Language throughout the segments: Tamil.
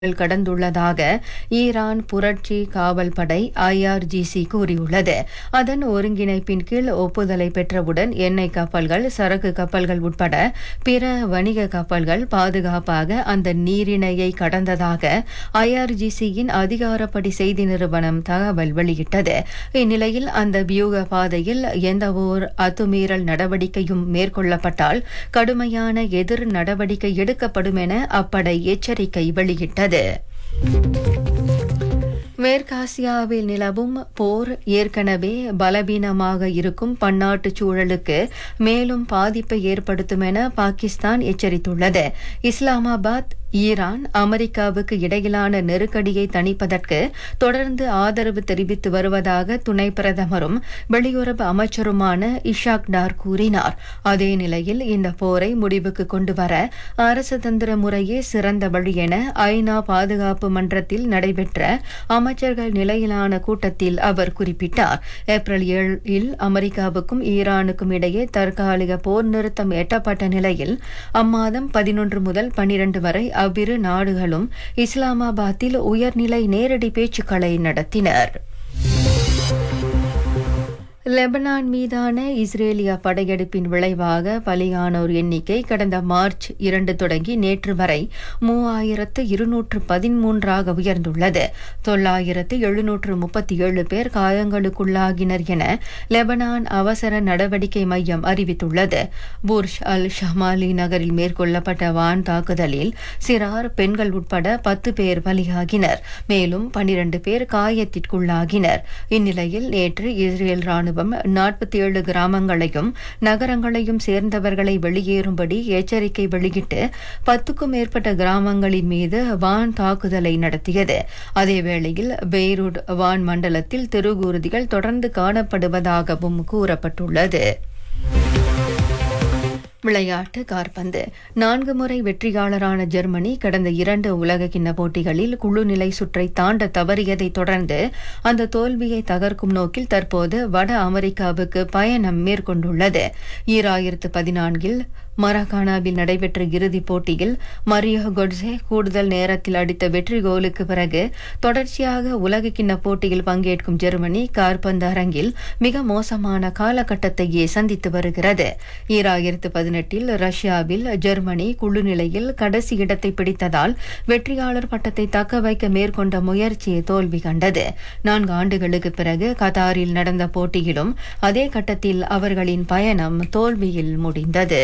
கடந்துள்ளதாக ஈரான் புரட்சி காவல் படை ஐஆர்ஜிசி கூறியுள்ளது அதன் ஒருங்கிணைப்பின் கீழ் ஒப்புதலை பெற்றவுடன் எண்ணெய் கப்பல்கள் சரக்கு கப்பல்கள் உட்பட பிற வணிக கப்பல்கள் பாதுகாப்பாக அந்த நீரிணையை கடந்ததாக ஐஆர்ஜிசியின் அதிகாரப்படி செய்தி நிறுவனம் தகவல் வெளியிட்டது இந்நிலையில் அந்த வியூக பாதையில் எந்தவோர் அத்துமீறல் நடவடிக்கையும் மேற்கொள்ளப்பட்டால் கடுமையான எதிர் நடவடிக்கை எடுக்கப்படும் என அப்படை எச்சரிக்கை வெளியிட்டது மேற்காசியாவில் நிலவும் போர் ஏற்கனவே பலவீனமாக இருக்கும் பன்னாட்டு சூழலுக்கு மேலும் பாதிப்பை ஏற்படுத்தும் என பாகிஸ்தான் எச்சரித்துள்ளது இஸ்லாமாபாத் ஈரான் அமெரிக்காவுக்கு இடையிலான நெருக்கடியை தணிப்பதற்கு தொடர்ந்து ஆதரவு தெரிவித்து வருவதாக துணை பிரதமரும் வெளியுறவு அமைச்சருமான இஷாக் டார் கூறினார் அதே நிலையில் இந்த போரை முடிவுக்கு கொண்டு வர அரசு தந்திர முறையே சிறந்த வழி என ஐநா பாதுகாப்பு மன்றத்தில் நடைபெற்ற அமைச்சர்கள் நிலையிலான கூட்டத்தில் அவர் குறிப்பிட்டார் ஏப்ரல் ஏழில் அமெரிக்காவுக்கும் ஈரானுக்கும் இடையே தற்காலிக போர் நிறுத்தம் எட்டப்பட்ட நிலையில் அம்மாதம் பதினொன்று முதல் பனிரண்டு வரை அவ்விரு நாடுகளும் இஸ்லாமாபாத்தில் உயர்நிலை நேரடி பேச்சுக்களை நடத்தினர் லெபனான் மீதான இஸ்ரேலிய படையெடுப்பின் விளைவாக பலியானோர் எண்ணிக்கை கடந்த மார்ச் இரண்டு தொடங்கி நேற்று வரை மூவாயிரத்து இருநூற்று பதிமூன்றாக உயர்ந்துள்ளது தொள்ளாயிரத்து எழுநூற்று முப்பத்தி ஏழு பேர் காயங்களுக்குள்ளாகினர் என லெபனான் அவசர நடவடிக்கை மையம் அறிவித்துள்ளது புர்ஷ் அல் ஷமாலி நகரில் மேற்கொள்ளப்பட்ட வான் தாக்குதலில் சிறார் பெண்கள் உட்பட பத்து பேர் பலியாகினர் மேலும் பனிரண்டு பேர் காயத்திற்குள்ளாகினர் இந்நிலையில் நேற்று இஸ்ரேல் ராணுவம் ராணுவம் நாற்பத்தி ஏழு கிராமங்களையும் நகரங்களையும் சேர்ந்தவர்களை வெளியேறும்படி எச்சரிக்கை வெளியிட்டு பத்துக்கும் மேற்பட்ட கிராமங்களின் மீது வான் தாக்குதலை நடத்தியது அதேவேளையில் பெய்ரூட் வான் மண்டலத்தில் திருகூர்திகள் தொடர்ந்து காணப்படுவதாகவும் கூறப்பட்டுள்ளது விளையாட்டு கார்பந்து நான்கு முறை வெற்றியாளரான ஜெர்மனி கடந்த இரண்டு உலகக்கிண்ண போட்டிகளில் குழு நிலை சுற்றை தாண்ட தவறியதை தொடர்ந்து அந்த தோல்வியை தகர்க்கும் நோக்கில் தற்போது வட அமெரிக்காவுக்கு பயணம் மேற்கொண்டுள்ளது ஈராயிரத்து பதினான்கில் மரகானாவில் நடைபெற்ற இறுதிப் போட்டியில் மரியோ கொட்ஸே கூடுதல் நேரத்தில் அடித்த வெற்றி கோலுக்கு பிறகு தொடர்ச்சியாக உலகக்கிண்ண போட்டியில் பங்கேற்கும் ஜெர்மனி கார்பந்து அரங்கில் மிக மோசமான காலகட்டத்தையே சந்தித்து வருகிறது ஈராயிரத்து பதினெட்டில் ரஷ்யாவில் ஜெர்மனி குழு நிலையில் கடைசி இடத்தை பிடித்ததால் வெற்றியாளர் பட்டத்தை தக்க வைக்க மேற்கொண்ட முயற்சி தோல்வி கண்டது நான்கு ஆண்டுகளுக்கு பிறகு கத்தாரில் நடந்த போட்டியிலும் அதே கட்டத்தில் அவர்களின் பயணம் தோல்வியில் முடிந்தது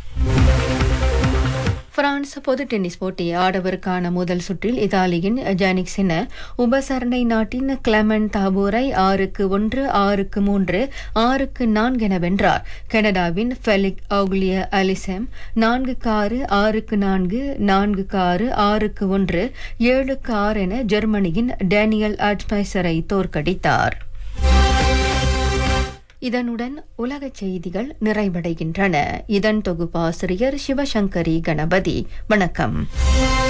பிரான்ஸ் பொது டென்னிஸ் போட்டி ஆடவருக்கான முதல் சுற்றில் இத்தாலியின் ஜானிக் சின்ன உபசரணை நாட்டின் கிளமன் தாபூரை ஆறுக்கு ஒன்று ஆறுக்கு மூன்று ஆறுக்கு நான்கு என வென்றார் கனடாவின் ஃபெலிக் ஆகுலிய அலிசெம் நான்குக்கு ஆறு ஆறுக்கு நான்கு நான்குக்கு ஆறு ஆறுக்கு ஒன்று ஏழுக்கு ஆறு என ஜெர்மனியின் டேனியல் அட்மைசரை தோற்கடித்தார் இதனுடன் உலக செய்திகள் நிறைவடைகின்றன இதன் தொகுப்பாசிரியர் சிவசங்கரி கணபதி வணக்கம்